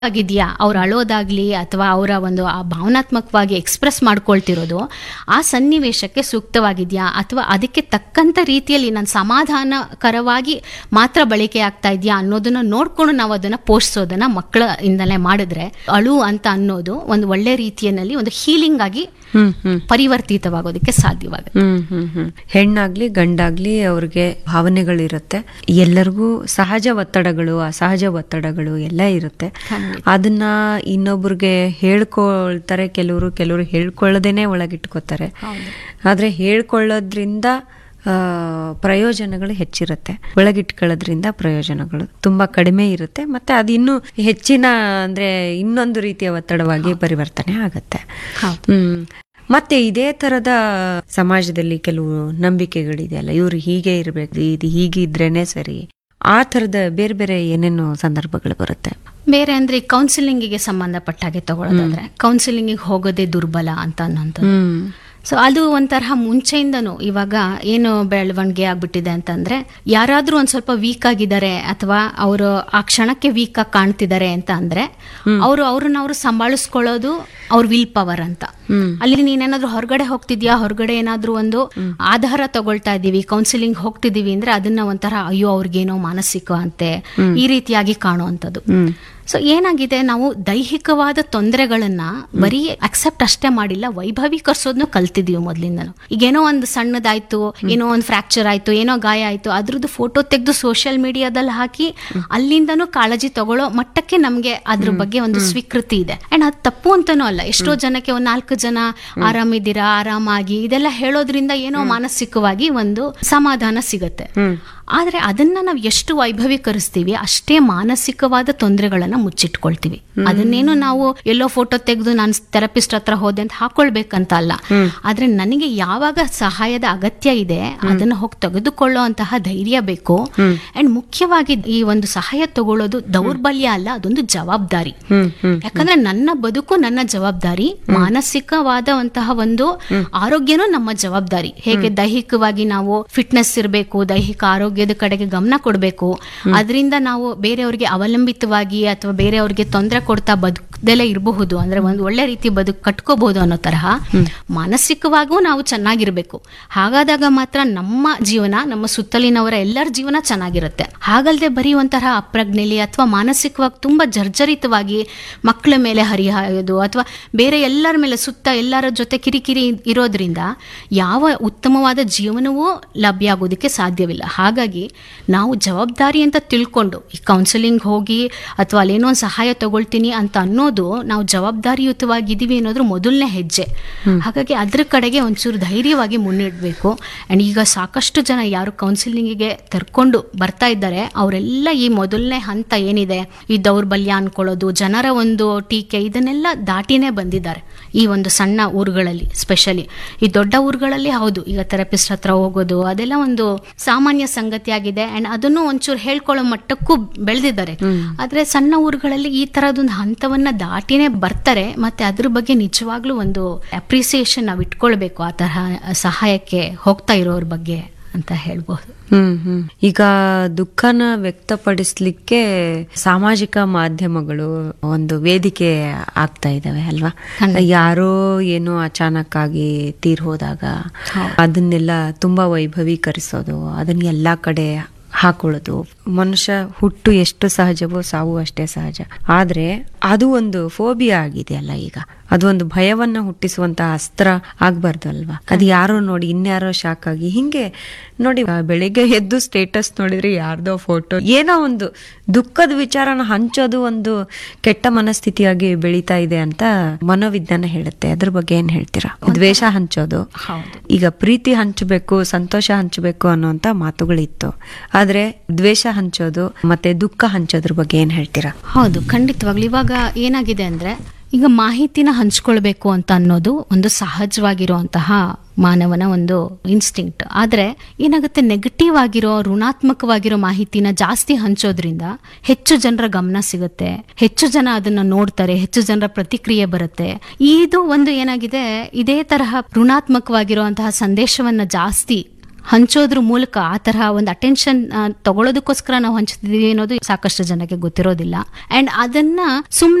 ಆಗಿದ್ಯಾ ಅವ್ರು ಅಳೋದಾಗ್ಲಿ ಅಥವಾ ಅವರ ಒಂದು ಆ ಭಾವನಾತ್ಮಕವಾಗಿ ಎಕ್ಸ್ಪ್ರೆಸ್ ಮಾಡ್ಕೊಳ್ತಿರೋದು ಆ ಸನ್ನಿವೇಶಕ್ಕೆ ಸೂಕ್ತವಾಗಿದ್ಯಾ ಅಥವಾ ಅದಕ್ಕೆ ತಕ್ಕಂತ ರೀತಿಯಲ್ಲಿ ನಾನು ಸಮಾಧಾನಕರವಾಗಿ ಮಾತ್ರ ಬಳಕೆ ಆಗ್ತಾ ಇದೆಯಾ ಅನ್ನೋದನ್ನ ನೋಡ್ಕೊಂಡು ನಾವು ಅದನ್ನ ಪೋಷಿಸೋದನ್ನ ಮಕ್ಕಳ ಇಂದಲೇ ಮಾಡಿದ್ರೆ ಅಳು ಅಂತ ಅನ್ನೋದು ಒಂದು ಒಳ್ಳೆ ರೀತಿಯಲ್ಲಿ ಒಂದು ಹೀಲಿಂಗ್ ಆಗಿ ಹ್ಮ್ ಹ್ಮ್ ಪರಿವರ್ತಿತವಾಗೋದಕ್ಕೆ ಸಾಧ್ಯವಾಗುತ್ತೆ ಹ್ಮ್ ಹ್ಮ್ ಹ್ಮ್ ಹೆಣ್ಣಾಗ್ಲಿ ಗಂಡಾಗ್ಲಿ ಅವ್ರಿಗೆ ಭಾವನೆಗಳಿರುತ್ತೆ ಎಲ್ಲರಿಗೂ ಸಹಜ ಒತ್ತಡಗಳು ಅಸಹಜ ಒತ್ತಡಗಳು ಎಲ್ಲ ಇರುತ್ತೆ ಅದನ್ನ ಇನ್ನೊಬ್ರಿಗೆ ಹೇಳ್ಕೊಳ್ತಾರೆ ಕೆಲವರು ಕೆಲವರು ಹೇಳ್ಕೊಳ್ಳದೇನೆ ಒಳಗಿಟ್ಕೋತಾರೆ ಆದ್ರೆ ಹೇಳ್ಕೊಳ್ಳೋದ್ರಿಂದ ಆ, ಪ್ರಯೋಜನಗಳು ಹೆಚ್ಚಿರುತ್ತೆ ಒಳಗಿಟ್ಕೊಳ್ಳೋದ್ರಿಂದ ಪ್ರಯೋಜನಗಳು ತುಂಬಾ ಕಡಿಮೆ ಇರುತ್ತೆ ಮತ್ತೆ ಅದು ಇನ್ನೂ ಹೆಚ್ಚಿನ ಅಂದ್ರೆ ಇನ್ನೊಂದು ರೀತಿಯ ಒತ್ತಡವಾಗಿ ಪರಿವರ್ತನೆ ಆಗತ್ತೆ ಹೌದು. ಹ್ಮ್ ಮತ್ತೆ ಇದೇ ತರದ ಸಮಾಜದಲ್ಲಿ ಕೆಲವು ನಂಬಿಕೆಗಳಿದೆಯಲ್ಲ ಇವ್ರು ಹೀಗೆ ಇರ್ಬೇಕು ಇದು ಹೀಗಿದ್ರೇನೆ ಸರಿ ಆ ತರದ ಬೇರೆ ಬೇರೆ ಏನೇನು ಸಂದರ್ಭಗಳು ಬರುತ್ತೆ ಬೇರೆ ಅಂದ್ರೆ ಕೌನ್ಸಿಲಿಂಗಿಗೆ ಸಂಬಂಧಪಟ್ಟ ಹಾಗೆ ತಗೊಳ್ಳೋದಾದ್ರೆ ಕೌನ್ಸಿಲಿಂಗಿಗೆ ಹೋಗೋದೇ ದುರ್ಬಲ ಅಂತ ಅನ್ನೋಂಥದ್ದು ಹ್ಮ್ ಸೊ ಅದು ಒಂಥರ ಮುಂಚೆಯಿಂದನೂ ಇವಾಗ ಏನು ಬೆಳವಣಿಗೆ ಆಗ್ಬಿಟ್ಟಿದೆ ಅಂತಂದ್ರೆ ಯಾರಾದ್ರೂ ಒಂದ್ ಸ್ವಲ್ಪ ವೀಕ್ ಆಗಿದ್ದಾರೆ ಅಥವಾ ಅವರು ಆ ಕ್ಷಣಕ್ಕೆ ವೀಕ್ ಆಗಿ ಕಾಣ್ತಿದ್ದಾರೆ ಅಂತ ಅಂದ್ರೆ ಅವರು ಅವ್ರನ್ನ ಅವರು ಸಂಭಾಳಿಸ್ಕೊಳ್ಳೋದು ಅವ್ರ ವಿಲ್ ಪವರ್ ಅಂತ ಅಲ್ಲಿ ನೀನೇನಾದ್ರೂ ಹೊರಗಡೆ ಹೋಗ್ತಿದ್ಯಾ ಹೊರಗಡೆ ಏನಾದ್ರೂ ಒಂದು ಆಧಾರ ತಗೊಳ್ತಾ ಇದೀವಿ ಕೌನ್ಸಿಲಿಂಗ್ ಹೋಗ್ತಿದೀವಿ ಅಂದ್ರೆ ಅದನ್ನ ಒಂಥರ ಅಯ್ಯೋ ಅವ್ರಿಗೇನೋ ಮಾನಸಿಕ ಅಂತೆ ಈ ರೀತಿಯಾಗಿ ಕಾಣುವಂಥದ್ದು ಸೊ ಏನಾಗಿದೆ ನಾವು ದೈಹಿಕವಾದ ತೊಂದರೆಗಳನ್ನ ಬರೀ ಅಕ್ಸೆಪ್ಟ್ ಅಷ್ಟೇ ಮಾಡಿಲ್ಲ ವೈಭವೀಕರಿಸೋದ್ನು ಕಲ್ತಿದೀವಿ ಮೊದ್ಲಿಂದನು ಈಗೇನೋ ಒಂದು ಸಣ್ಣದಾಯ್ತು ಏನೋ ಒಂದು ಫ್ರಾಕ್ಚರ್ ಆಯ್ತು ಏನೋ ಗಾಯ ಆಯ್ತು ಅದ್ರದ್ದು ಫೋಟೋ ತೆಗೆದು ಸೋಷಿಯಲ್ ಮೀಡಿಯಾದಲ್ಲಿ ಹಾಕಿ ಅಲ್ಲಿಂದನೂ ಕಾಳಜಿ ತಗೊಳ್ಳೋ ಮಟ್ಟಕ್ಕೆ ನಮ್ಗೆ ಅದ್ರ ಬಗ್ಗೆ ಒಂದು ಸ್ವೀಕೃತಿ ಇದೆ ಅಂಡ್ ಅದು ತಪ್ಪು ಅಂತಾನೂ ಅಲ್ಲ ಎಷ್ಟೋ ಜನಕ್ಕೆ ಒಂದ್ ನಾಲ್ಕು ಜನ ಆರಾಮಿದ್ದೀರಾ ಆರಾಮಾಗಿ ಇದೆಲ್ಲ ಹೇಳೋದ್ರಿಂದ ಏನೋ ಮಾನಸಿಕವಾಗಿ ಒಂದು ಸಮಾಧಾನ ಸಿಗತ್ತೆ ಆದ್ರೆ ಅದನ್ನ ನಾವು ಎಷ್ಟು ವೈಭವೀಕರಿಸ್ತೀವಿ ಅಷ್ಟೇ ಮಾನಸಿಕವಾದ ತೊಂದರೆಗಳನ್ನ ಮುಚ್ಚಿಟ್ಕೊಳ್ತೀವಿ ಅದನ್ನೇನು ನಾವು ಎಲ್ಲೋ ಫೋಟೋ ತೆಗೆದು ನಾನು ಥೆರಪಿಸ್ಟ್ ಹತ್ರ ಹೋದೆ ಅಂತ ಹಾಕೊಳ್ಬೇಕಂತ ಅಲ್ಲ ಆದ್ರೆ ನನಗೆ ಯಾವಾಗ ಸಹಾಯದ ಅಗತ್ಯ ಇದೆ ಅದನ್ನ ಹೋಗಿ ತೆಗೆದುಕೊಳ್ಳೋ ಅಂತಹ ಧೈರ್ಯ ಬೇಕು ಅಂಡ್ ಮುಖ್ಯವಾಗಿ ಈ ಒಂದು ಸಹಾಯ ತಗೊಳ್ಳೋದು ದೌರ್ಬಲ್ಯ ಅಲ್ಲ ಅದೊಂದು ಜವಾಬ್ದಾರಿ ಯಾಕಂದ್ರೆ ನನ್ನ ಬದುಕು ನನ್ನ ಜವಾಬ್ದಾರಿ ಮಾನಸಿಕವಾದಂತಹ ಒಂದು ಆರೋಗ್ಯನೂ ನಮ್ಮ ಜವಾಬ್ದಾರಿ ಹೇಗೆ ದೈಹಿಕವಾಗಿ ನಾವು ಫಿಟ್ನೆಸ್ ಇರಬೇಕು ದೈಹಿಕ ಆರೋಗ್ಯದ ಕಡೆಗೆ ಗಮನ ಕೊಡಬೇಕು ಅದರಿಂದ ನಾವು ಬೇರೆಯವ್ರಿಗೆ ಅವಲಂಬಿತವಾಗಿ ಅಥವಾ ಬೇರೆಯವ್ರಿಗೆ ತೊಂದರೆ ಕೊಡ್ತಾ ಬದುಕದಲ್ಲೇ ಇರಬಹುದು ಅಂದ್ರೆ ಒಂದು ಒಳ್ಳೆ ರೀತಿ ಬದುಕು ಕಟ್ಕೋಬಹುದು ಅನ್ನೋ ತರಹ ಮಾನಸಿಕವಾಗೂ ನಾವು ಚೆನ್ನಾಗಿರ್ಬೇಕು ಹಾಗಾದಾಗ ಮಾತ್ರ ನಮ್ಮ ಜೀವನ ನಮ್ಮ ಸುತ್ತಲಿನವರ ಎಲ್ಲರ ಜೀವನ ಚೆನ್ನಾಗಿರುತ್ತೆ ಹಾಗಲ್ದೆ ಬರೀ ಒಂಥರ ಅಪ್ರಜ್ಞೆಲಿ ಅಥವಾ ಮಾನಸಿಕವಾಗಿ ತುಂಬಾ ಜರ್ಜರಿತವಾಗಿ ಮಕ್ಕಳ ಮೇಲೆ ಹರಿಹಾಯೋದು ಅಥವಾ ಬೇರೆ ಎಲ್ಲರ ಮೇಲೆ ಸುತ್ತ ಎಲ್ಲರ ಜೊತೆ ಕಿರಿಕಿರಿ ಇರೋದ್ರಿಂದ ಯಾವ ಉತ್ತಮವಾದ ಜೀವನವೂ ಲಭ್ಯ ಆಗೋದಕ್ಕೆ ಸಾಧ್ಯವಿಲ್ಲ ಹಾಗಾಗಿ ನಾವು ಜವಾಬ್ದಾರಿ ಅಂತ ತಿಳ್ಕೊಂಡು ಈ ಕೌನ್ಸಿಲಿಂಗ್ ಹೋಗಿ ಅಥವಾ ಅಲ್ಲೇನೋ ಒಂದು ಸಹಾಯ ತಗೊಳ್ತೀನಿ ಅಂತ ಅನ್ನೋದು ನಾವು ಜವಾಬ್ದಾರಿಯುತವಾಗಿದ್ದೀವಿ ಅನ್ನೋದ್ರ ಮೊದಲನೇ ಹೆಜ್ಜೆ ಹಾಗಾಗಿ ಅದ್ರ ಕಡೆಗೆ ಒಂಚೂರು ಧೈರ್ಯವಾಗಿ ಮುನ್ನಿಡಬೇಕು ಅಂಡ್ ಈಗ ಸಾಕಷ್ಟು ಜನ ಯಾರು ಕೌನ್ಸಿಲಿಂಗಿಗೆ ತರ್ಕೊಂಡು ಬರ್ತಾ ಇದ್ದಾರೆ ಅವರೆಲ್ಲ ಈ ಮೊದಲನೇ ಹಂತ ಏನಿದೆ ಈ ದೌರ್ಬಲ್ಯ ಅನ್ಕೊಳ್ಳೋದು ಜನರ ಒಂದು ಟೀಕೆ ಇದನ್ನೆಲ್ಲ ದಾಟಿನೇ ಬಂದಿದ್ದಾರೆ ಈ ಒಂದು ಸಣ್ಣ ಊರುಗಳಲ್ಲಿ ಸ್ಪೆಷಲಿ ಈ ದೊಡ್ಡ ಊರುಗಳಲ್ಲಿ ಹೌದು ಈಗ ಥೆರಪಿಸ್ಟ್ ಹತ್ರ ಹೋಗೋದು ಅದೆಲ್ಲ ಒಂದು ಸಾಮಾನ್ಯ ಸಂಗತಿ ಆಗಿದೆ ಅಂಡ್ ಅದನ್ನು ಒಂಚೂರು ಹೇಳ್ಕೊಳ್ಳೋ ಮಟ್ಟಕ್ಕೂ ಬೆಳೆದಿದ್ದಾರೆ ಆದ್ರೆ ಸಣ್ಣ ಊರುಗಳಲ್ಲಿ ಈ ತರದೊಂದು ಹಂತವನ್ನ ದಾಟಿನೇ ಬರ್ತಾರೆ ಮತ್ತೆ ಅದ್ರ ಬಗ್ಗೆ ನಿಜವಾಗ್ಲೂ ಒಂದು ಅಪ್ರಿಸಿಯೇಷನ್ ನಾವು ಇಟ್ಕೊಳ್ಬೇಕು ಆ ತರಹ ಸಹಾಯಕ್ಕೆ ಹೋಗ್ತಾ ಇರೋರ ಬಗ್ಗೆ ಅಂತ ಹೇಳ್ಬೋದು ಹ್ಮ್ ಹ್ಮ್ ಈಗ ದುಃಖನ ವ್ಯಕ್ತಪಡಿಸ್ಲಿಕ್ಕೆ ಸಾಮಾಜಿಕ ಮಾಧ್ಯಮಗಳು ಒಂದು ವೇದಿಕೆ ಆಗ್ತಾ ಇದಾವೆ ಅಲ್ವಾ ಯಾರೋ ಏನೋ ಅಚಾನಕ್ ಆಗಿ ತೀರ್ ಹೋದಾಗ ಅದನ್ನೆಲ್ಲ ತುಂಬಾ ವೈಭವೀಕರಿಸೋದು ಅದನ್ನ ಎಲ್ಲಾ ಕಡೆ ಹಾಕೊಳ್ಳೋದು ಮನುಷ್ಯ ಹುಟ್ಟು ಎಷ್ಟು ಸಹಜವೋ ಸಾವು ಅಷ್ಟೇ ಸಹಜ ಆದ್ರೆ ಅದು ಒಂದು ಫೋಬಿಯಾ ಆಗಿದೆಯಲ್ಲ ಈಗ ಅದು ಒಂದು ಭಯವನ್ನ ಹುಟ್ಟಿಸುವಂತ ಅಸ್ತ್ರ ಆಗ್ಬಾರ್ದು ಅಲ್ವಾ ಅದು ಯಾರೋ ನೋಡಿ ಇನ್ಯಾರೋ ಶಾಕ್ ಆಗಿ ಹಿಂಗೆ ನೋಡಿ ಆ, ಬೆಳಿಗ್ಗೆ ಎದ್ದು ಸ್ಟೇಟಸ್ ನೋಡಿದ್ರೆ ಯಾರ್ದೋ ಫೋಟೋ ಏನೋ ಒಂದು ದುಃಖದ ವಿಚಾರನ ಹಂಚೋದು ಒಂದು ಕೆಟ್ಟ ಮನಸ್ಥಿತಿಯಾಗಿ ಬೆಳೀತಾ ಇದೆ ಅಂತ ಮನೋವಿಜ್ಞಾನ ಹೇಳುತ್ತೆ ಅದ್ರ ಬಗ್ಗೆ ಏನ್ ಹೇಳ್ತೀರಾ ದ್ವೇಷ ಹಂಚೋದು ಹೌದು ಈಗ ಪ್ರೀತಿ ಹಂಚಬೇಕು ಸಂತೋಷ ಹಂಚಬೇಕು ಅನ್ನುವಂತ ಮಾತುಗಳಿತ್ತು ಆದ್ರೆ ದ್ವೇಷ ಹಂಚೋದು ಮತ್ತೆ ದುಃಖ ಹಂಚೋದ್ರ ಬಗ್ಗೆ ಏನ್ ಹೇಳ್ತೀರಾ ಹೌದು ಖಂಡಿತವಾಗ್ಲು ಇವಾಗ ಏನಾಗಿದೆ ಅಂದ್ರೆ ಈಗ ಮಾಹಿತಿನ ಹಂಚ್ಕೊಳ್ಬೇಕು ಅಂತ ಅನ್ನೋದು ಒಂದು ಸಹಜವಾಗಿರುವಂತಹ ಮಾನವನ ಒಂದು ಇನ್ಸ್ಟಿಂಕ್ಟ್ ಆದ್ರೆ ಏನಾಗುತ್ತೆ ನೆಗೆಟಿವ್ ಆಗಿರೋ ಋಣಾತ್ಮಕವಾಗಿರೋ ಮಾಹಿತಿನ ಜಾಸ್ತಿ ಹಂಚೋದ್ರಿಂದ ಹೆಚ್ಚು ಜನರ ಗಮನ ಸಿಗುತ್ತೆ ಹೆಚ್ಚು ಜನ ಅದನ್ನ ನೋಡ್ತಾರೆ ಹೆಚ್ಚು ಜನರ ಪ್ರತಿಕ್ರಿಯೆ ಬರುತ್ತೆ ಇದು ಒಂದು ಏನಾಗಿದೆ ಇದೇ ತರಹ ಋಣಾತ್ಮಕವಾಗಿರುವಂತಹ ಸಂದೇಶವನ್ನ ಜಾಸ್ತಿ ಹಂಚೋದ್ರ ಮೂಲಕ ಆ ತರಹ ಒಂದು ಅಟೆನ್ಷನ್ ತಗೊಳ್ಳೋದಕ್ಕೋಸ್ಕರ ನಾವು ಹಂಚ್ತಿದೀವಿ ಅನ್ನೋದು ಸಾಕಷ್ಟು ಜನಕ್ಕೆ ಗೊತ್ತಿರೋದಿಲ್ಲ ಅಂಡ್ ಅದನ್ನ ಸುಮ್ನೆ